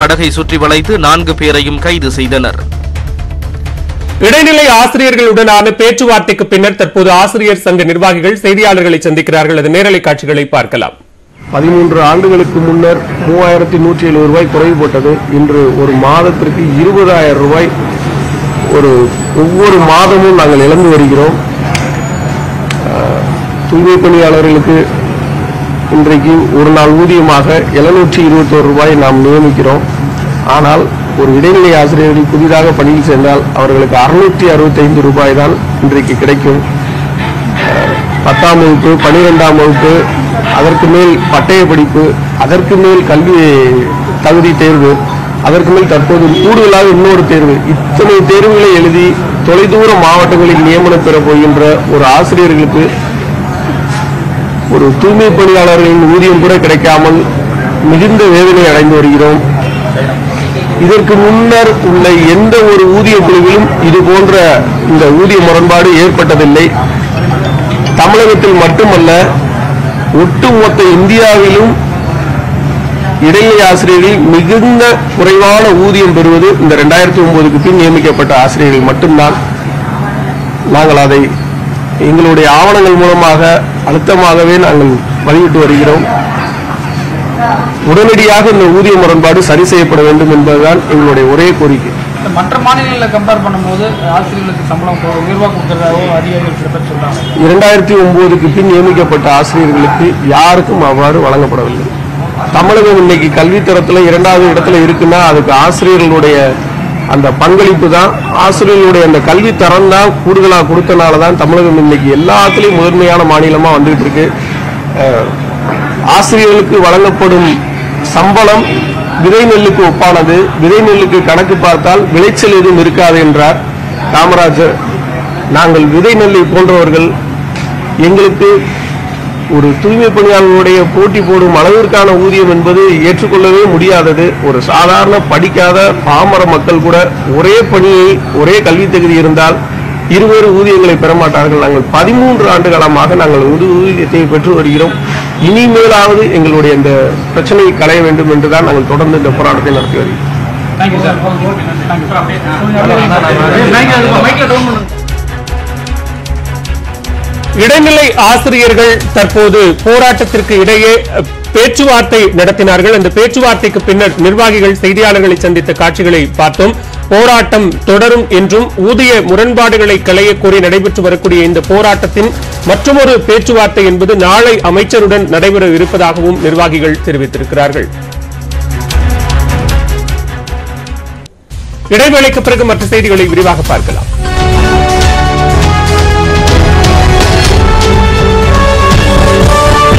படகை சுற்றி வளைத்து நான்கு பேரையும் கைது செய்தனர் இடைநிலை ஆசிரியர்களுடனான பேச்சுவார்த்தைக்கு பின்னர் தற்போது ஆசிரியர் சங்க நிர்வாகிகள் செய்தியாளர்களை சந்திக்கிறார்கள் அது நேரலை காட்சிகளை பார்க்கலாம் பதிமூன்று ஆண்டுகளுக்கு முன்னர் மூவாயிரத்தி நூற்றி எழுபது ரூபாய் குறைவுபட்டது இன்று ஒரு மாதத்திற்கு இருபதாயிரம் ரூபாய் ஒரு ஒவ்வொரு மாதமும் நாங்கள் இழந்து வருகிறோம் அஹ், தூய்மை பணியாளர்களுக்கு இன்றைக்கு ஒரு நாள் ஊதியமாக எழுநூற்றி இருபத்தோரு ரூபாய் நாம் நியமிக்கிறோம் ஆனால் ஒரு இடைநிலை ஆசிரியர்கள் புதிதாக பணியில் சேர்ந்தால் அவர்களுக்கு அறுநூற்றி அறுபத்தைந்து ரூபாய் தான் இன்றைக்கு கிடைக்கும் பத்தாம் வகுப்பு பனிரெண்டாம் வகுப்பு அதற்கு மேல் பட்டய படிப்பு அதற்கு மேல் கல்வி தகுதி தேர்வு அதற்கு மேல் தற்போது கூடுதலாக இன்னொரு தேர்வு இத்தனை தேர்வுகளை எழுதி தொலைதூர மாவட்டங்களில் நியமனம் பெற போகின்ற ஒரு ஆசிரியர்களுக்கு ஒரு தூய்மை பணியாளர்களின் ஊதியம் கூட கிடைக்காமல் மிகுந்த வேதனை அடைந்து வருகிறோம் இதற்கு முன்னர் உள்ள எந்த ஒரு ஊதிய குழுவிலும் இது போன்ற இந்த ஊதிய முரண்பாடு ஏற்பட்டதில்லை தமிழகத்தில் மட்டுமல்ல ஒட்டுமொத்த இந்தியாவிலும் இடைநிலை ஆசிரியர்கள் மிகுந்த குறைவான ஊதியம் பெறுவது இந்த ரெண்டாயிரத்தி ஒன்பதுக்கு பின் நியமிக்கப்பட்ட ஆசிரியர்கள் மட்டும்தான் நாங்கள் அதை எங்களுடைய ஆவணங்கள் மூலமாக அழுத்தமாகவே நாங்கள் பதிவிட்டு வருகிறோம் உடனடியாக இந்த ஊதிய முரண்பாடு சரி செய்யப்பட வேண்டும் என்பதுதான் எங்களுடைய ஒரே கோரிக்கை இந்த மற்ற மாநிலங்களை கம்பேர் பண்ணும்போது ஆசிரியர்களுக்கு சம்பளம் கொ- உயர்வா கொடுக்கறதாகவும் அதிகாரிகள் சில பேர் சொல்றாங்க இரண்டாயிரத்தி ஒன்பதுக்கு பின் நியமிக்கப்பட்ட ஆசிரியர்களுக்கு யாருக்கும் அவ்வாறு வழங்கப்படவில்லை தமிழகம் இன்னைக்கு கல்வித்தரத்துல இரண்டாவது இடத்துல இருக்குன்னா அதுக்கு ஆசிரியர்களுடைய அந்த பங்களிப்பு தான் ஆசிரியர்களுடைய அந்த கல்வி தரம் தான் கூடுதலாக கொடுத்தனால தான் தமிழகம் இன்னைக்கு எல்லாத்துலேயும் முதன்மையான மாநிலமா வந்துகிட்டு இருக்கு அஹ், ஆசிரியர்களுக்கு வழங்கப்படும் சம்பளம் விதை நெல்லுக்கு ஒப்பானது விதை நெல்லுக்கு கணக்கு பார்த்தால் விளைச்சல் எதுவும் இருக்காது என்றார் காமராஜர் நாங்கள் விதை நெல்லை போன்றவர்கள் எங்களுக்கு ஒரு தூய்மை பணியாளர்களுடைய போட்டி போடும் அளவிற்கான ஊதியம் என்பது ஏற்றுக்கொள்ளவே முடியாதது ஒரு சாதாரண படிக்காத பாமர மக்கள் கூட ஒரே பணியை ஒரே கல்வி தகுதி இருந்தால் இருவேறு ஊதியங்களை பெற மாட்டார்கள் நாங்கள் பதிமூன்று ஆண்டு காலமாக நாங்கள் ஒரு ஊதியத்தை பெற்று வருகிறோம் இனிமேலாவது எங்களுடைய இந்த பிரச்சனையை களைய வேண்டும் என்றுதான் நாங்கள் தொடர்ந்து இந்த போராட்டத்தை நடத்தி வருகிறோம் தேங்க்யூ சார் தேங்க்யூ மைக்கில் டவுன் பண்ணுங்க இடைநிலை ஆசிரியர்கள் தற்போது போராட்டத்திற்கு இடையே அஹ், பேச்சுவார்த்தை நடத்தினார்கள் அந்த பேச்சுவார்த்தைக்கு பின்னர் நிர்வாகிகள் செய்தியாளர்களை சந்தித்த காட்சிகளை பார்த்தோம் போராட்டம் தொடரும் என்றும் ஊதிய முரண்பாடுகளை களைய கோரி நடைபெற்று வரக்கூடிய இந்த போராட்டத்தின் மற்றொரு பேச்சுவார்த்தை என்பது நாளை அமைச்சருடன் நடைபெற இருப்பதாகவும் நிர்வாகிகள் தெரிவித்திருக்கிறார்கள் இடைவேளைக்கு பிறகு மற்ற செய்திகளை விரிவாக பார்க்கலாம்